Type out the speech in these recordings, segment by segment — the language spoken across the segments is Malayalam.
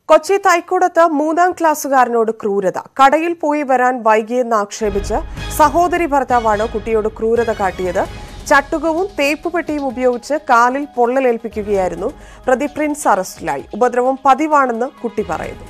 കൊച്ചി തൈക്കൂടത്ത് മൂന്നാം ക്ലാസ്സുകാരനോട് ക്രൂരത കടയിൽ പോയി വരാൻ വൈകിയെന്ന് ആക്ഷേപിച്ച് സഹോദരി ഭർത്താവാണ് കുട്ടിയോട് ക്രൂരത കാട്ടിയത് ചട്ടുകവും തേപ്പുപെട്ടിയും ഉപയോഗിച്ച് കാലിൽ പൊള്ളലേൽപ്പിക്കുകയായിരുന്നു പ്രതി പ്രിൻസ് അറസ്റ്റിലായി ഉപദ്രവം പതിവാണെന്ന് കുട്ടി പറയുന്നു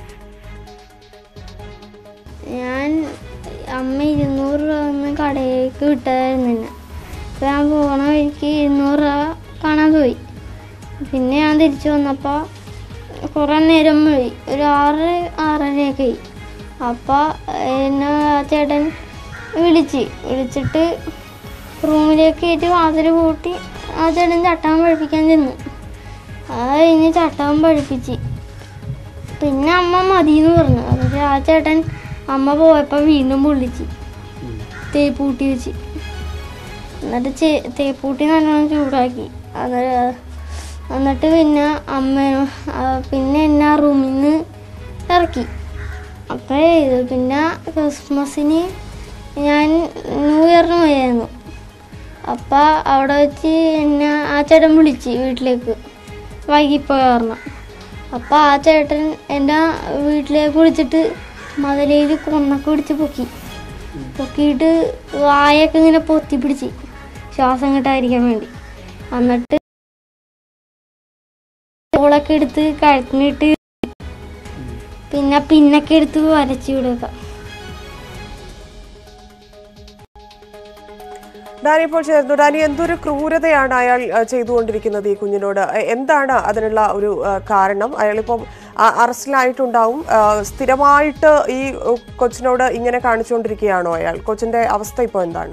ഞാൻ അമ്മ ഇരുന്നൂറ് രൂപ ഒന്ന് കടയിലേക്ക് വിട്ടായിരുന്നു എന്നെ അപ്പോൾ ഞാൻ പോണ വഴിക്ക് ഇരുന്നൂറ് രൂപ കാണാൻ പോയി പിന്നെ ഞാൻ തിരിച്ചു വന്നപ്പോൾ കുറേ നേരം പോയി ഒരു ആറ് ആറരയൊക്കെ ആയി അപ്പോൾ എന്നെ ആ ചേട്ടൻ വിളിച്ച് വിളിച്ചിട്ട് റൂമിലേക്ക് കയറ്റി വാതിൽ പൂട്ടി ആ ചേട്ടൻ ചട്ടാൻ പഠിപ്പിക്കാൻ ചെന്നു അത് കഴിഞ്ഞ് ചട്ടാൻ പഠിപ്പിച്ച് പിന്നെ അമ്മ മതിയെന്ന് പറഞ്ഞു പക്ഷെ ആ ചേട്ടൻ അമ്മ പോയപ്പോൾ വീണ്ടും പൊള്ളിച്ച് തേപ്പൂട്ടി വെച്ച് എന്നിട്ട് ചേ തേപ്പൂട്ടി നല്ലോണം ചൂടാക്കി അന്നേരം എന്നിട്ട് പിന്നെ അമ്മ ആ, പിന്നെ എന്നെ ആ റൂമിൽ നിന്ന് ഇറക്കി അപ്പോൾ ഇത് പിന്നെ ക്രിസ്മസിന് ഞാൻ ന്യൂ ഇയറിന് പോയായിരുന്നു അപ്പം അവിടെ വെച്ച് എന്നെ ആ ചേട്ടൻ വിളിച്ച് വീട്ടിലേക്ക് വൈകിപ്പോയ കാരണം അപ്പം ആ ചേട്ടൻ എൻ്റെ വീട്ടിലേക്ക് വിളിച്ചിട്ട് മതിലയിൽ കൊന്നൊക്കെ പിടിച്ച് പൊക്കി പൊക്കിയിട്ട് വായൊക്കെ ഇങ്ങനെ പൊത്തി പിടിച്ച് ശ്വാസം കിട്ടാതിരിക്കാൻ വേണ്ടി എന്നിട്ട് ഓളൊക്കെ എടുത്ത് കഴുത്തിനിട്ട് പിന്നെ പിന്നൊക്കെ എടുത്ത് വരച്ചു വിടുക ഡാനി ഇപ്പോൾ ചേർന്നു ഡാനി എന്തൊരു ക്രൂരതയാണ് അയാൾ ആ, ചെയ്തുകൊണ്ടിരിക്കുന്നത് ഈ കുഞ്ഞിനോട് എ- എന്താണ് അതിനുള്ള ഒരു ആ, കാരണം അയാളിപ്പം ആ, അറസ്റ്റിലായിട്ടുണ്ടാവും ആ, സ്ഥിരമായിട്ട് ഈ ഉ, കൊച്ചിനോട് ഇങ്ങനെ കാണിച്ചുകൊണ്ടിരിക്കുകയാണോ അയാൾ കൊച്ചിന്റെ അവസ്ഥ ഇപ്പോൾ എന്താണ്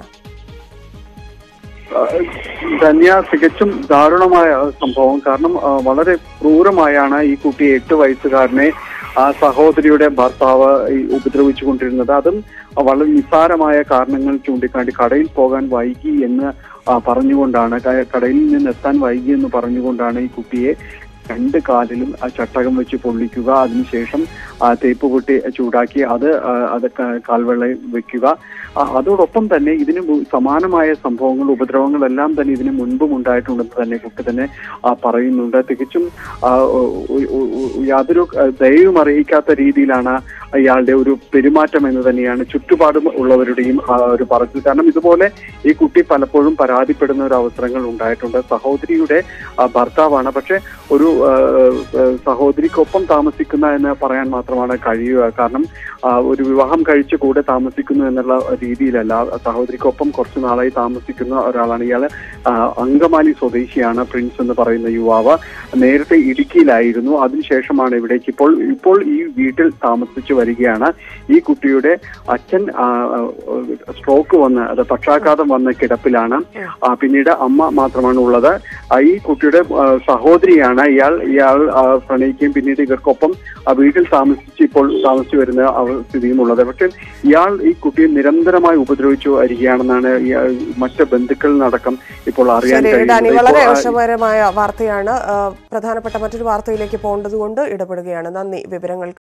ആഹ് ധന്യ തികച്ചും ദാരുണമായ സംഭവം കാരണം ആഹ് വളരെ ക്രൂരമായാണ് ഈ കുട്ടി എട്ട് വയസ്സുകാരനെ ആ സഹോദരിയുടെ ഭർത്താവ് ഈ ഉപദ്രവിച്ചുകൊണ്ടിരുന്നത് അതും വളരെ നിസ്സാരമായ കാരണങ്ങൾ ചൂണ്ടിക്കാട്ടി കടയിൽ പോകാൻ വൈകി എന്ന് ആ, പറഞ്ഞുകൊണ്ടാണ് ക- കടയിൽ നിന്ന് എത്താൻ വൈകി എന്ന് പറഞ്ഞുകൊണ്ടാണ് ഈ കുട്ടിയെ രണ്ട് കാലിലും ആ ചട്ടകം വെച്ച് പൊള്ളിക്കുക അതിനുശേഷം ആ തേപ്പ് പൊട്ടി ചൂടാക്കി അത് ആ, അത് ക- കാൽവെള്ളയിൽ വെക്കുക ആ, അതോടൊപ്പം തന്നെ ഇതിന് മു- സമാനമായ സംഭവങ്ങൾ ഉപദ്രവങ്ങളെല്ലാം തന്നെ ഇതിന് മുൻപും ഉണ്ടായിട്ടുണ്ടെന്ന് തന്നെ കുട്ടി തന്നെ ആ, പറയുന്നുണ്ട് തികച്ചും ആ, ഒ- ഒ- ഒ- യാതൊരു ആ, ദയവും അറിയിക്കാത്ത രീതിയിലാണ് ഇയാളുടെ ഒരു പെരുമാറ്റം എന്ന് തന്നെയാണ് ചുറ്റുപാടും ഉള്ളവരുടെയും ആ, ഒരു പറച്ചിൽ കാരണം ഇതുപോലെ ഈ കുട്ടി പലപ്പോഴും പരാതിപ്പെടുന്ന ഒരു അവസരങ്ങൾ ഉണ്ടായിട്ടുണ്ട് സഹോദരിയുടെ ആ, ഭർത്താവാണ് പക്ഷെ ഒരു ആ, ആ, സഹോദരിക്കൊപ്പം താമസിക്കുന്ന എന്ന് പറയാൻ മാത്രമാണ് കഴിയുക കാരണം ആ, ഒരു വിവാഹം കഴിച്ച് കൂടെ താമസിക്കുന്നു എന്നുള്ള രീതിയിലല്ല സഹോദരിക്കൊപ്പം കുറച്ചു നാളായി താമസിക്കുന്ന ഒരാളാണ് ഇയാൾ അങ്കമാലി സ്വദേശിയാണ് പ്രിൻസ് എന്ന് പറയുന്ന യുവാവ് നേരത്തെ ഇടുക്കിയിലായിരുന്നു അതിനുശേഷമാണ് ഇവിടേക്ക് ഇപ്പോൾ ഇപ്പോൾ ഈ വീട്ടിൽ താമസിച്ചു വരികയാണ് ഈ കുട്ടിയുടെ അച്ഛൻ ആ, ആ, സ്ട്രോക്ക് വന്ന് അത് പക്ഷാഘാതം വന്ന കിടപ്പിലാണ് ആ, പിന്നീട് അമ്മ മാത്രമാണ് ഉള്ളത് ആ, ഈ കുട്ടിയുടെ ആ, സഹോദരിയാണ് ഇയാൾ ഇയാൾ ആ, പ്രണയിക്കുകയും പിന്നീട് ഇവർക്കൊപ്പം ആ വീട്ടിൽ താമസിച്ച് ഇപ്പോൾ താമസിച്ചു വരുന്ന അവ- സ്ഥിതിയും ഉള്ളത് പക്ഷെ ഇയാൾ ഈ കുട്ടിയെ നിരന്തരമായി ഉപദ്രവിച്ചു വരികയാണെന്നാണ് ഈ, ആ, മറ്റ് ബന്ധുക്കളിലടക്കം ഇപ്പോൾ അറിയാൻ ശരി ഡാനി കഴിയുന്നത് വളരെ ഇപ്പോൾ, ആ, വിഷമകരമായ വാർത്തയാണ് ആ, പ്രധാനപ്പെട്ട മറ്റൊരു വാർത്തയിലേക്ക് പോകേണ്ടതുകൊണ്ട് ഇടപെടുകയാണ് നന്ദി വിവരങ്ങൾ